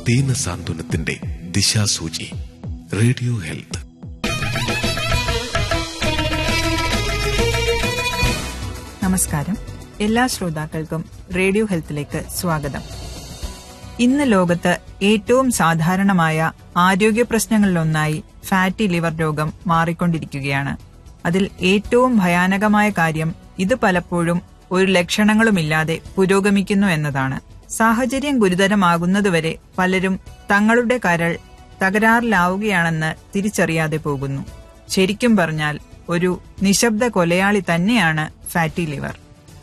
ദീനസാന്ത്വനത്തിന്റെ ദിശാസൂചി radio health നമസ്കാരം എല്ലാ ശ്രോതാക്കൾക്കും റേഡിയോ ഹെൽത്തിലേക്ക് സ്വാഗതം ഇന്ന് ലോകത്ത് ഏറ്റവും സാധാരണമായ ആരോഗ്യ പ്രശ്നങ്ങളിലൊന്നായി ഫാറ്റി ലിവർ രോഗം മാറിക്കൊണ്ടിരിക്കുകയാണ് അതിൽ ഏറ്റവും ഭയാനകമായ കാര്യം ഇത് പലപ്പോഴും ഒരു ലക്ഷണങ്ങളുമില്ലാതെ പുരോഗമിക്കുന്നു എന്നതാണ് സാഹചര്യം ഗുരുതരമാകുന്നതുവരെ പലരും തങ്ങളുടെ കരൾ തകരാറിലാവുകയാണെന്ന് തിരിച്ചറിയാതെ പോകുന്നു ശരിക്കും പറഞ്ഞാൽ ഒരു നിശബ്ദ കൊലയാളി തന്നെയാണ് ഫാറ്റി ലിവർ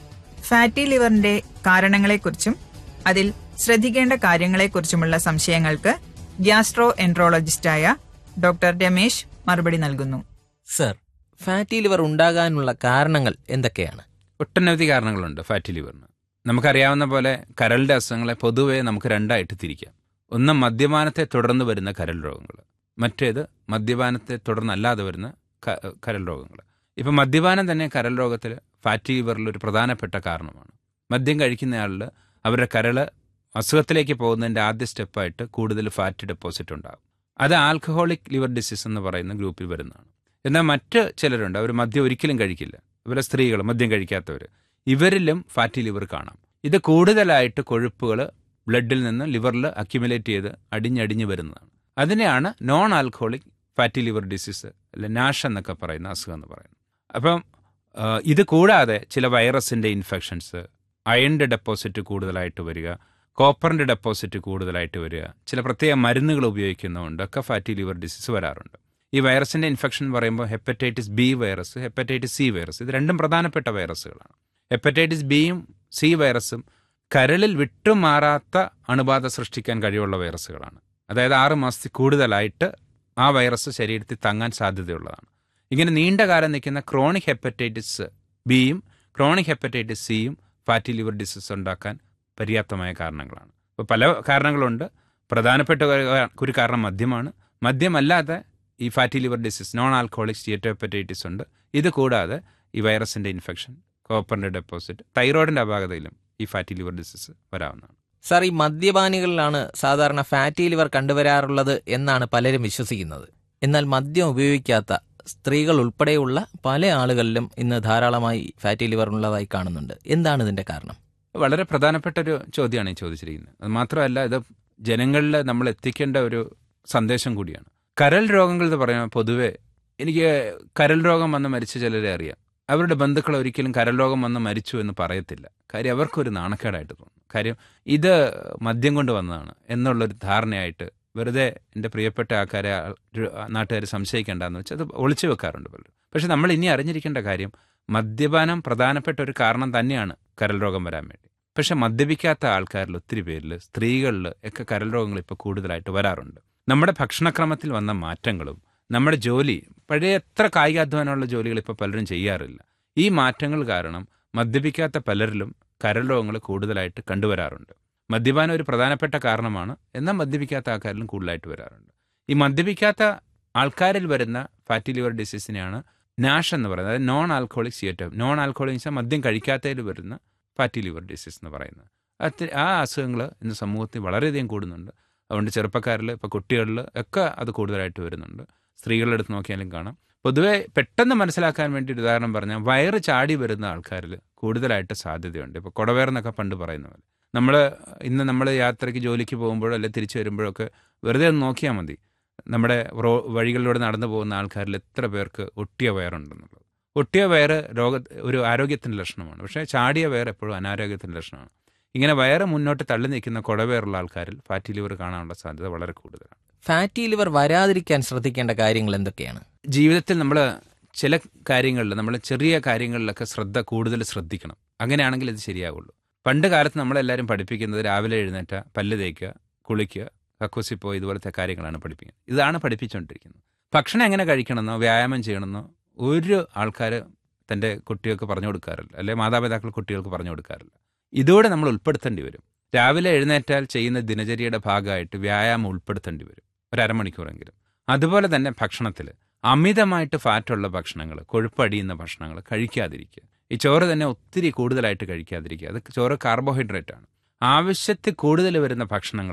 ഫാറ്റി ലിവറിന്റെ കാരണങ്ങളെക്കുറിച്ചും അതിൽ ശ്രദ്ധിക്കേണ്ട കാര്യങ്ങളെക്കുറിച്ചുമുള്ള സംശയങ്ങൾക്ക് ഗ്യാസ്ട്രോ എൻട്രോളജിസ്റ്റായ ഡോക്ടർ രമേശ് മറുപടി നൽകുന്നു സർ ഫാറ്റി ലിവർ ഉണ്ടാകാനുള്ള കാരണങ്ങൾ എന്തൊക്കെയാണ് ഒട്ടനവധി കാരണങ്ങളുണ്ട് ഫാറ്റി ലിവറിന് നമുക്കറിയാവുന്ന പോലെ കരളിന്റെ അസുഖങ്ങളെ പൊതുവെ നമുക്ക് രണ്ടായിട്ട് തിരിക്കാം ഒന്ന് മദ്യപാനത്തെ തുടർന്ന് വരുന്ന കരൾ രോഗങ്ങൾ മറ്റേത് മദ്യപാനത്തെ തുടർന്നല്ലാതെ വരുന്ന ക- കരൾ രോഗങ്ങൾ ഇപ്പം മദ്യപാനം തന്നെ കരൾ രോഗത്തിൽ ഫാറ്റി ലിവറിൽ ഒരു പ്രധാനപ്പെട്ട കാരണമാണ് മദ്യം കഴിക്കുന്നയാളിൽ അവരുടെ കരള് അസുഖത്തിലേക്ക് പോകുന്നതിൻ്റെ ആദ്യ സ്റ്റെപ്പായിട്ട് കൂടുതൽ ഫാറ്റ് ഡെപ്പോസിറ്റ് ഉണ്ടാകും അത് ആൽക്കഹോളിക് ലിവർ ഡിസീസ് എന്ന് പറയുന്ന ഗ്രൂപ്പിൽ വരുന്നതാണ് എന്നാൽ മറ്റ് ചിലരുണ്ട് അവർ മദ്യം ഒരിക്കലും കഴിക്കില്ല ഇവരെ സ്ത്രീകൾ മദ്യം കഴിക്കാത്തവർ ഇവരിലും ഫാറ്റി ലിവർ കാണാം ഇത് കൂടുതലായിട്ട് കൊഴുപ്പുകൾ ബ്ലഡിൽ നിന്ന് ലിവറിൽ അക്യുമുലേറ്റ് ചെയ്ത് അടിഞ്ഞടിഞ്ഞ് വരുന്നതാണ് അതിനെയാണ് non alcoholic fatty liver disease അല്ലെ നാഷ് എന്നൊക്കെ പറയുന്ന അസുഖം എന്ന് പറയുന്നത് അപ്പം ആ, ഇത് കൂടാതെ ചില വൈറസിന്റെ ഇൻഫെക്ഷൻസ് അയണിന്റെ ഡെപ്പോസിറ്റ് കൂടുതലായിട്ട് വരിക കോപ്പറിന്റെ ഡെപ്പോസിറ്റ് കൂടുതലായിട്ട് വരിക ചില പ്രത്യേക മരുന്നുകൾ ഉപയോഗിക്കുന്നതുകൊണ്ട് ഒക്കെ ഫാറ്റി ലിവർ ഡിസീസ് വരാറുണ്ട് ഈ വൈറസിന്റെ ഇൻഫെക്ഷൻ എന്ന് പറയുമ്പോൾ hepatitis B virus hepatitis C virus ഇത് രണ്ടും പ്രധാനപ്പെട്ട വൈറസുകളാണ് ഹെപ്പറ്റൈറ്റിസ് ബിയും സി വൈറസും കരളിൽ വിട്ടുമാറാത്ത അണുബാധ സൃഷ്ടിക്കാൻ കഴിവുള്ള വൈറസുകളാണ് അതായത് ആറ് മാസത്തിൽ കൂടുതലായിട്ട് ആ വൈറസ് ശരീരത്തിൽ തങ്ങാൻ സാധ്യതയുള്ളതാണ് ഇങ്ങനെ നീണ്ട കാലം നിൽക്കുന്ന ക്രോണിക് ഹെപ്പറ്റൈറ്റിസ് ബിയും ക്രോണിക് ഹെപ്പറ്റൈറ്റിസ് സിയും ഫാറ്റി ലിവർ ഡിസീസ് ഉണ്ടാക്കാൻ പര്യാപ്തമായ കാരണങ്ങളാണ് അപ്പോൾ പല കാരണങ്ങളുണ്ട് പ്രധാനപ്പെട്ട ഒരു- ഒരു കാരണം മദ്യമാണ് മദ്യമല്ലാതെ ഈ fatty liver disease non alcoholic steatohepatitis ഉണ്ട് ഇത് കൂടാതെ ഈ വൈറസിന്റെ ഇൻഫെക്ഷൻ കോപ്പറിന്റെ ഡെപ്പോസിറ്റ് തൈറോയിഡിന്റെ അപാകതയിലും ഈ ഫാറ്റി ലിവർ ഡിസീസ് വരാവുന്നതാണ് സർ ഈ മദ്യപാനികളിലാണ് സാധാരണ ഫാറ്റി ലിവർ കണ്ടുവരാറുള്ളത് എന്നാണ് പലരും വിശ്വസിക്കുന്നത് എന്നാൽ മദ്യം ഉപയോഗിക്കാത്ത സ്ത്രീകൾ ഉൾപ്പെടെയുള്ള പല ആളുകളിലും ഇന്ന് ധാരാളമായി ഫാറ്റി ലിവർ ഉള്ളതായി കാണുന്നുണ്ട് എന്താണ് ഇതിന്റെ കാരണം വളരെ പ്രധാനപ്പെട്ട ഒരു ചോദ്യമാണ് ഈ ചോദിച്ചിരിക്കുന്നത് അത് മാത്രമല്ല ഇത് ജനങ്ങളിൽ നമ്മൾ എത്തിക്കേണ്ട ഒരു സന്ദേശം കൂടിയാണ് കരൾ രോഗങ്ങൾ എന്ന് പറയുമ്പോൾ പൊതുവെ എനിക്ക് കരൾ രോഗം വന്ന് മരിച്ച ചിലരെ അറിയാം അവരുടെ ബന്ധുക്കൾ ഒരിക്കലും കരൾ രോഗം വന്ന് മരിച്ചു എന്ന് പറയത്തില്ല കാര്യം അവർക്കൊരു നാണക്കേടായിട്ട് തോന്നും കാര്യം ഇത് മദ്യം കൊണ്ട് വന്നതാണ് എന്നുള്ളൊരു ധാരണയായിട്ട് വെറുതെ എൻ്റെ പ്രിയപ്പെട്ട ആൾക്കാരെ നാട്ടുകാർ സംശയിക്കേണ്ടെന്ന് വെച്ചാൽ അത് ഒളിച്ചു വെക്കാറുണ്ട് പലരും പക്ഷെ നമ്മൾ ഇനി അറിഞ്ഞിരിക്കേണ്ട കാര്യം മദ്യപാനം പ്രധാനപ്പെട്ട ഒരു കാരണം തന്നെയാണ് കരൾ രോഗം വരാൻ വേണ്ടി പക്ഷെ മദ്യപിക്കാത്ത ആൾക്കാരിൽ ഒത്തിരി പേരിൽ സ്ത്രീകളിൽ ഒക്കെ കരൾ രോഗങ്ങൾ ഇപ്പോൾ കൂടുതലായിട്ട് വരാറുണ്ട് നമ്മുടെ ഭക്ഷണക്രമത്തിൽ വന്ന മാറ്റങ്ങളും നമ്മുടെ ജോലി പഴയ എത്ര കായികാധ്വാനമുള്ള ജോലികൾ ഇപ്പോൾ പലരും ചെയ്യാറില്ല ഈ മാറ്റങ്ങൾ കാരണം മദ്യപിക്കാത്ത പലരിലും കരൾ രോഗങ്ങൾ കൂടുതലായിട്ട് കണ്ടുവരാറുണ്ട് മദ്യപാനം ഒരു പ്രധാനപ്പെട്ട കാരണമാണ് എന്നാൽ മദ്യപിക്കാത്ത ആൾക്കാരിലും കൂടുതലായിട്ട് വരാറുണ്ട് ഈ മദ്യപിക്കാത്ത ആൾക്കാരിൽ വരുന്ന ഫാറ്റി ലിവർ ഡിസീസിനെയാണ് നാഷ് എന്ന് പറയുന്നത് അതായത് non alcoholic steato non alcoholic വെച്ചാൽ മദ്യം കഴിക്കാത്തതിൽ വരുന്ന ഫാറ്റി ലിവർ ഡിസീസ് എന്ന് പറയുന്നത് അത് ആ അസുഖങ്ങൾ ഇന്ന് സമൂഹത്തിൽ വളരെയധികം കൂടുന്നുണ്ട് അതുകൊണ്ട് ചെറുപ്പക്കാരിൽ ഇപ്പോൾ കുട്ടികളിൽ ഒക്കെ അത് കൂടുതലായിട്ട് വരുന്നുണ്ട് സ്ത്രീകളുടെ അടുത്ത് നോക്കിയാലും കാണാം പൊതുവെ പെട്ടെന്ന് മനസ്സിലാക്കാൻ വേണ്ടി ഒരു ഉദാഹരണം പറഞ്ഞാൽ വയറ് ചാടി വരുന്ന ആൾക്കാരിൽ കൂടുതലായിട്ട് സാധ്യതയുണ്ട് ഇപ്പോൾ കുടവേറെന്നൊക്കെ പണ്ട് പറയുന്ന പോലെ നമ്മൾ ഇന്ന് നമ്മൾ യാത്രയ്ക്ക് ജോലിക്ക് പോകുമ്പോഴോ അല്ലെങ്കിൽ തിരിച്ചു വരുമ്പോഴൊക്കെ വെറുതെ ഒന്ന് നോക്കിയാൽ മതി നമ്മുടെ റോ വഴികളിലൂടെ നടന്നു പോകുന്ന ആൾക്കാരിൽ എത്ര പേർക്ക് ഒട്ടിയ വയറുണ്ടെന്നുള്ളത് ഒട്ടിയ വയറ് രോഗ ഒരു ആരോഗ്യത്തിൻ്റെ ലക്ഷണമാണ് പക്ഷേ ചാടിയ വയർ എപ്പോഴും അനാരോഗ്യത്തിൻ്റെ ലക്ഷണമാണ് ഇങ്ങനെ വയറ് മുന്നോട്ട് തള്ളി നിൽക്കുന്ന കുടവേറുള്ള ആൾക്കാരിൽ ഫാറ്റി ലിവർ കാണാനുള്ള സാധ്യത വളരെ കൂടുതലാണ് ഫാറ്റി ലിവർ വരാതിരിക്കാൻ ശ്രദ്ധിക്കേണ്ട കാര്യങ്ങൾ എന്തൊക്കെയാണ് ജീവിതത്തിൽ നമ്മൾ ചില കാര്യങ്ങളിൽ നമ്മൾ ചെറിയ കാര്യങ്ങളിലൊക്കെ ശ്രദ്ധ കൂടുതൽ ശ്രദ്ധിക്കണം അങ്ങനെയാണെങ്കിൽ ഇത് ശരിയാവുള്ളൂ പണ്ട് കാലത്ത് നമ്മളെല്ലാവരും പഠിപ്പിക്കുന്നത് രാവിലെ എഴുന്നേറ്റ പല്ല് തേക്കുക കുളിക്കുക കക്കൂസി പോയി ഇതുപോലത്തെ കാര്യങ്ങളാണ് പഠിപ്പിക്കുന്നത് ഇതാണ് പഠിപ്പിച്ചുകൊണ്ടിരിക്കുന്നത് ഭക്ഷണം എങ്ങനെ കഴിക്കണമെന്നോ വ്യായാമം ചെയ്യണമെന്നോ ഒരു ആൾക്കാർ തൻ്റെ കുട്ടികൾക്ക് പറഞ്ഞു കൊടുക്കാറില്ല അല്ലെ മാതാപിതാക്കൾ കുട്ടികൾക്ക് പറഞ്ഞു കൊടുക്കാറില്ല ഇതോടെ നമ്മൾ ഉൾപ്പെടുത്തേണ്ടി വരും രാവിലെ എഴുന്നേറ്റാൽ ചെയ്യുന്ന ദിനചര്യയുടെ ഭാഗമായിട്ട് വ്യായാമം ഉൾപ്പെടുത്തേണ്ടി വരും ഒരു അരമണിക്കൂറെങ്കിലും അതുപോലെ തന്നെ ഭക്ഷണത്തിൽ അമിതമായിട്ട് ഫാറ്റുള്ള ഭക്ഷണങ്ങൾ കൊഴുപ്പടിയുന്ന ഭക്ഷണങ്ങൾ കഴിക്കാതിരിക്കുക ഈ ചോറ് തന്നെ ഒത്തിരി കൂടുതലായിട്ട് കഴിക്കാതിരിക്കുക അത് ചോറ് കാർബോഹൈഡ്രേറ്റ് ആണ് ആവശ്യത്തിൽ കൂടുതൽ വരുന്ന ഭക്ഷണങ്ങളെ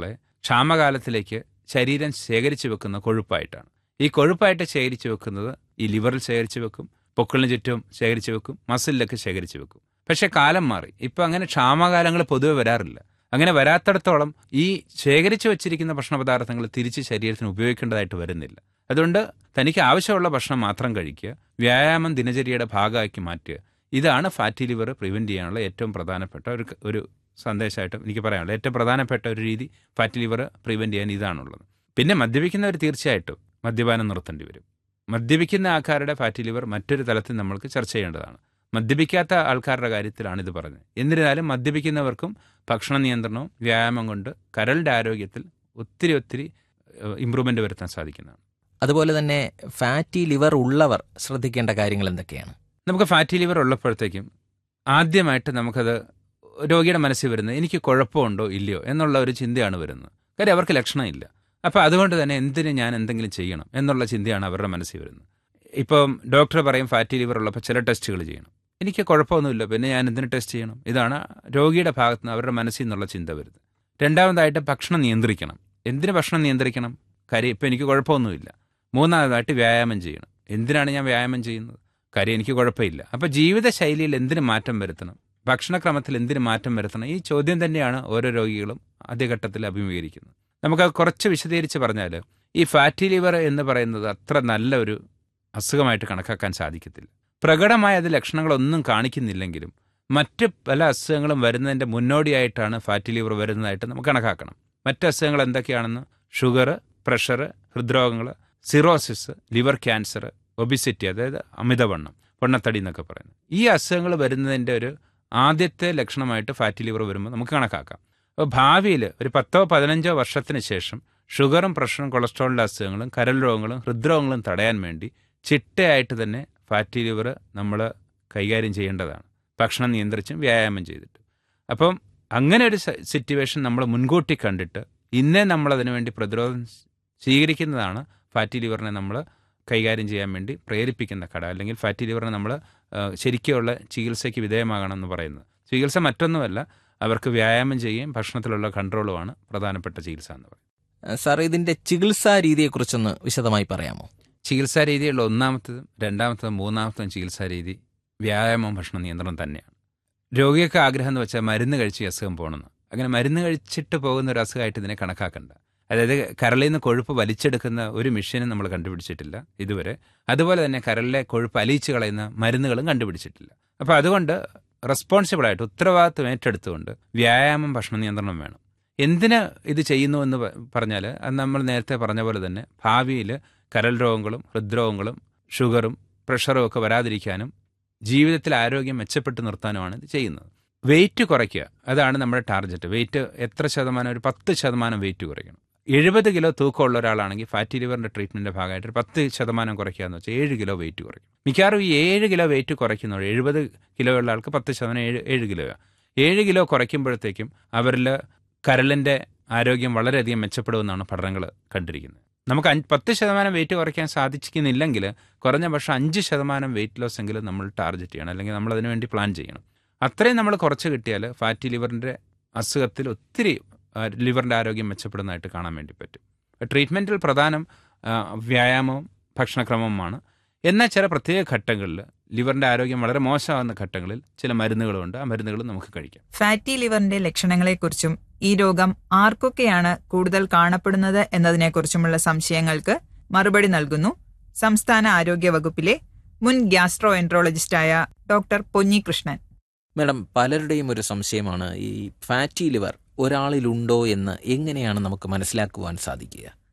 ക്ഷാമകാലത്തിലേക്ക് ശരീരം ശേഖരിച്ചു വെക്കുന്ന കൊഴുപ്പായിട്ടാണ് ഈ കൊഴുപ്പായിട്ട് ശേഖരിച്ചു വെക്കുന്നത് ഈ ലിവറിൽ ശേഖരിച്ചു വെക്കും പൊക്കിളിന് ചുറ്റും ശേഖരിച്ചു വെക്കും മസിലിലൊക്കെ ശേഖരിച്ചു വെക്കും പക്ഷേ കാലം മാറി ഇപ്പം അങ്ങനെ ക്ഷാമകാലങ്ങൾ പൊതുവെ വരാറില്ല അങ്ങനെ വരാത്തിടത്തോളം ഈ ശേഖരിച്ചു വെച്ചിരിക്കുന്ന ഭക്ഷണ പദാർത്ഥങ്ങൾ തിരിച്ച് ശരീരത്തിന് ഉപയോഗിക്കേണ്ടതായിട്ട് വരുന്നില്ല അതുകൊണ്ട് തനിക്ക് ആവശ്യമുള്ള ഭക്ഷണം മാത്രം കഴിക്കുക വ്യായാമം ദിനചര്യയുടെ ഭാഗമാക്കി മാറ്റുക ഇതാണ് ഫാറ്റി ലിവർ പ്രിവെന്റ് ചെയ്യാനുള്ള ഏറ്റവും പ്രധാനപ്പെട്ട ഒരു ഒരു സന്ദേശമായിട്ട് എനിക്ക് പറയാനുള്ളത് ഏറ്റവും പ്രധാനപ്പെട്ട ഒരു രീതി ഫാറ്റി ലിവർ പ്രിവെന്റ് ചെയ്യാൻ ഇതാണുള്ളത് പിന്നെ മദ്യപിക്കുന്നവർ തീർച്ചയായിട്ടും മദ്യപാനം നിർത്തേണ്ടി വരും മദ്യപിക്കുന്ന ആൾക്കാരുടെ ഫാറ്റി ലിവർ മറ്റൊരു തലത്തിൽ നമ്മൾക്ക് ചർച്ച ചെയ്യേണ്ടതാണ് മദ്യപിക്കാത്ത ആൾക്കാരുടെ കാര്യത്തിലാണ് ഇത് പറഞ്ഞത് എന്നിരുന്നാലും മദ്യപിക്കുന്നവർക്കും ഭക്ഷണ നിയന്ത്രണവും വ്യായാമം കൊണ്ട് കരളിൻ്റെ ആരോഗ്യത്തിൽ ഒത്തിരി ഒത്തിരി ഇമ്പ്രൂവ്മെൻ്റ് വരുത്താൻ സാധിക്കുന്നതാണ് അതുപോലെ തന്നെ ഫാറ്റി ലിവർ ഉള്ളവർ ശ്രദ്ധിക്കേണ്ട കാര്യങ്ങൾ എന്തൊക്കെയാണ് നമുക്ക് ഫാറ്റി ലിവർ ഉള്ളപ്പോഴത്തേക്കും ആദ്യമായിട്ട് നമുക്കത് രോഗിയുടെ മനസ്സിൽ വരുന്നത് എനിക്ക് കുഴപ്പമുണ്ടോ ഇല്ലയോ എന്നുള്ള ഒരു ചിന്തയാണ് വരുന്നത് കാര്യം അവർക്ക് ലക്ഷണമില്ല അപ്പോൾ അതുകൊണ്ട് തന്നെ എന്തിന് ഞാൻ എന്തെങ്കിലും ചെയ്യണം എന്നുള്ള ചിന്തയാണ് അവരുടെ മനസ്സിൽ വരുന്നത് ഇപ്പം ഡോക്ടർ പറയും ഫാറ്റി ലിവർ ഉള്ളപ്പോൾ ചില ടെസ്റ്റുകൾ ചെയ്യണം എനിക്ക് കുഴപ്പമൊന്നുമില്ല പിന്നെ ഞാൻ എന്തിന് ടെസ്റ്റ് ചെയ്യണം ഇതാണ് രോഗിയുടെ ഭാഗത്ത് നിന്ന് അവരുടെ മനസ്സിൽ നിന്നുള്ള ചിന്ത വരുന്നത് രണ്ടാമതായിട്ട് ഭക്ഷണം നിയന്ത്രിക്കണം എന്തിന് ഭക്ഷണം നിയന്ത്രിക്കണം കാര്യം ഇപ്പം എനിക്ക് കുഴപ്പമൊന്നുമില്ല മൂന്നാമതായിട്ട് വ്യായാമം ചെയ്യണം എന്തിനാണ് ഞാൻ വ്യായാമം ചെയ്യുന്നത് കാര്യം എനിക്ക് കുഴപ്പമില്ല അപ്പോൾ ജീവിതശൈലിയിൽ എന്തിന് മാറ്റം വരുത്തണം ഭക്ഷണക്രമത്തിൽ എന്തിന് മാറ്റം വരുത്തണം ഈ ചോദ്യം തന്നെയാണ് ഓരോ രോഗികളും ആദ്യഘട്ടത്തിൽ അഭിമുഖീകരിക്കുന്നത് നമുക്ക് കുറച്ച് വിശദീകരിച്ച് പറഞ്ഞാൽ ഈ ഫാറ്റി ലിവർ എന്ന് പറയുന്നത് അത്ര നല്ല ഒരു അസുഖമായിട്ട് കണക്കാക്കാൻ സാധിക്കത്തില്ല പ്രകടമായ അത് ലക്ഷണങ്ങളൊന്നും കാണിക്കുന്നില്ലെങ്കിലും മറ്റ് പല അസുഖങ്ങളും വരുന്നതിൻ്റെ മുന്നോടിയായിട്ടാണ് ഫാറ്റി ലിവർ വരുന്നതായിട്ട് നമുക്ക് കണക്കാക്കണം മറ്റ് അസുഖങ്ങൾ എന്തൊക്കെയാണെന്ന് ഷുഗർ പ്രഷർ ഹൃദ്രോഗങ്ങൾ സിറോസിസ് ലിവർ ക്യാൻസർ ഒബിസിറ്റി അതായത് അമിതവണ്ണം പൊണ്ണത്തടി എന്നൊക്കെ പറയുന്നത് ഈ അസുഖങ്ങൾ വരുന്നതിൻ്റെ ഒരു ആദ്യത്തെ ലക്ഷണമായിട്ട് ഫാറ്റി ലിവർ വരുമ്പോൾ നമുക്ക് കണക്കാക്കാം അപ്പോൾ ഭാവിയിൽ ഒരു പത്തോ പതിനഞ്ചോ വർഷത്തിന് ശേഷം ഷുഗറും പ്രഷറും കൊളസ്ട്രോളിൻ്റെ അസുഖങ്ങളും കരൾ രോഗങ്ങളും ഹൃദ്രോഗങ്ങളും തടയാൻ വേണ്ടി ചിട്ടയായിട്ട് തന്നെ ഫാറ്റി ലിവർ നമ്മൾ കൈകാര്യം ചെയ്യേണ്ടതാണ് ഭക്ഷണം നിയന്ത്രിച്ചും വ്യായാമം ചെയ്തിട്ട് അപ്പം അങ്ങനെ ഒരു സിറ്റുവേഷൻ നമ്മൾ മുൻകൂട്ടി കണ്ടിട്ട് ഇന്നേ നമ്മൾ അതിനു വേണ്ടി പ്രതിരോധം സ്വീകരിക്കുന്നതാണ് ഫാറ്റി ലിവറിനെ നമ്മൾ കൈകാര്യം ചെയ്യാൻ വേണ്ടി പ്രേരിപ്പിക്കുന്ന കട അല്ലെങ്കിൽ ഫാറ്റി ലിവറിനെ നമ്മൾ ശരിക്കുള്ള ചികിത്സയ്ക്ക് വിധേയമാകണം എന്ന് പറയുന്നത് ചികിത്സ മറ്റൊന്നുമല്ല അവർക്ക് വ്യായാമം ചെയ്യുകയും ഭക്ഷണത്തിലുള്ള കൺട്രോളുമാണ് പ്രധാനപ്പെട്ട ചികിത്സ എന്ന് പറയുന്നത് സാർ ഇതിന്റെ ചികിത്സാ രീതിയെക്കുറിച്ചൊന്ന് വിശദമായി പറയാമോ ചികിത്സാ രീതിയുള്ള ഒന്നാമത്തതും രണ്ടാമത്തതും മൂന്നാമത്തതും ചികിത്സാ രീതി വ്യായാമം ഭക്ഷണ നിയന്ത്രണം തന്നെയാണ് രോഗിയൊക്കെ ആഗ്രഹം എന്ന് വെച്ചാൽ മരുന്ന് കഴിച്ച് ഈ അസുഖം പോകണമെന്ന് അങ്ങനെ മരുന്ന് കഴിച്ചിട്ട് പോകുന്ന ഒരു അസുഖമായിട്ട് ഇതിനെ കണക്കാക്കണ്ട അതായത് കരളിൽ നിന്ന് കൊഴുപ്പ് വലിച്ചെടുക്കുന്ന ഒരു മെഷീനും നമ്മൾ കണ്ടുപിടിച്ചിട്ടില്ല ഇതുവരെ അതുപോലെ തന്നെ കരളിലെ കൊഴുപ്പ് അലിയിച്ച് കളയുന്ന മരുന്നുകളും കണ്ടുപിടിച്ചിട്ടില്ല അപ്പോൾ അതുകൊണ്ട് റെസ്പോൺസിബിളായിട്ട് ഉത്തരവാദിത്വം ഏറ്റെടുത്തുകൊണ്ട് വ്യായാമം ഭക്ഷണ നിയന്ത്രണം വേണം എന്തിന് ഇത് ചെയ്യുന്നു എന്ന് പറഞ്ഞാൽ അത് നമ്മൾ നേരത്തെ പറഞ്ഞ പോലെ തന്നെ ഭാവിയിൽ കരൾ രോഗങ്ങളും ഹൃദ്രോഗങ്ങളും ഷുഗറും പ്രഷറും ഒക്കെ വരാതിരിക്കാനും ജീവിതത്തിൽ ആരോഗ്യം മെച്ചപ്പെട്ട് നിർത്താനുമാണ് ഇത് ചെയ്യുന്നത് വെയിറ്റ് കുറയ്ക്കുക അതാണ് നമ്മുടെ ടാർഗറ്റ് വെയിറ്റ് എത്ര ശതമാനം ഒരു പത്ത് ശതമാനം വെയിറ്റ് കുറയ്ക്കണം എഴുപത് കിലോ തൂക്കമുള്ള ഒരാളാണെങ്കിൽ ഫാറ്റി ലിവറിന്റെ ട്രീറ്റ്മെന്റിന്റെ ഭാഗമായിട്ട് ഒരു പത്ത് ശതമാനം കുറയ്ക്കുക എന്ന് വെച്ചാൽ ഏഴ് കിലോ വെയിറ്റ് കുറയ്ക്കും മിക്കവാറും ഈ ഏഴ് കിലോ വെയിറ്റ് കുറയ്ക്കുന്നവർ എഴുപത് കിലോ ഉള്ള ആൾക്ക് പത്ത് ശതമാനം ഏഴ് ഏഴ് കിലോയാണ് ഏഴ് കിലോ കുറയ്ക്കുമ്പോഴത്തേക്കും അവരിൽ കരളിന്റെ ആരോഗ്യം വളരെയധികം മെച്ചപ്പെടുമെന്നാണ് പഠനങ്ങൾ കണ്ടിരിക്കുന്നത് നമുക്ക് അഞ്ച് പത്ത് ശതമാനം വെയിറ്റ് കുറയ്ക്കാൻ സാധിക്കുന്നില്ലെങ്കിൽ കുറഞ്ഞ പക്ഷം അഞ്ച് ശതമാനം വെയിറ്റ് ലോസ് എങ്കിലും നമ്മൾ ടാർഗറ്റ് ചെയ്യണം അല്ലെങ്കിൽ നമ്മൾ അതിനു വേണ്ടി പ്ലാൻ ചെയ്യണം അത്രയും നമ്മൾ കുറച്ച് കിട്ടിയാൽ ഫാറ്റി ലിവറിൻ്റെ അസുഖത്തിൽ ഒത്തിരി ലിവറിൻ്റെ ആരോഗ്യം മെച്ചപ്പെടുന്നതായിട്ട് കാണാൻ വേണ്ടി പറ്റും ട്രീറ്റ്മെൻറ്റിൽ പ്രധാനം വ്യായാമവും ഭക്ഷണക്രമവുമാണ് എന്നാൽ ചില പ്രത്യേക ഘട്ടങ്ങളിൽ ലിവറിൻ്റെ ആരോഗ്യം വളരെ മോശമാകുന്ന ഘട്ടങ്ങളിൽ ചില മരുന്നുകളുണ്ട് ആ മരുന്നുകൾ നമുക്ക് കഴിക്കാം ഫാറ്റി ലിവറിന്റെ ലക്ഷണങ്ങളെക്കുറിച്ചും ഈ രോഗം ആർക്കൊക്കെയാണ് കൂടുതൽ കാണപ്പെടുന്നത് എന്നതിനെക്കുറിച്ചുമുള്ള സംശയങ്ങൾക്ക് മറുപടി നൽകുന്നു സംസ്ഥാന ആരോഗ്യ വകുപ്പിലെ മുൻ ഗ്യാസ്ട്രോ എൻട്രോളജിസ്റ്റായ ഡോക്ടർ പൊന്നികൃഷ്ണൻ മാഡം പലരുടെയും ഒരു സംശയമാണ് ഈ ഫാറ്റി ലിവർ ഒരാളിലുണ്ടോ എന്ന് എങ്ങനെയാണ് നമുക്ക് മനസ്സിലാക്കുവാൻ സാധിക്കുക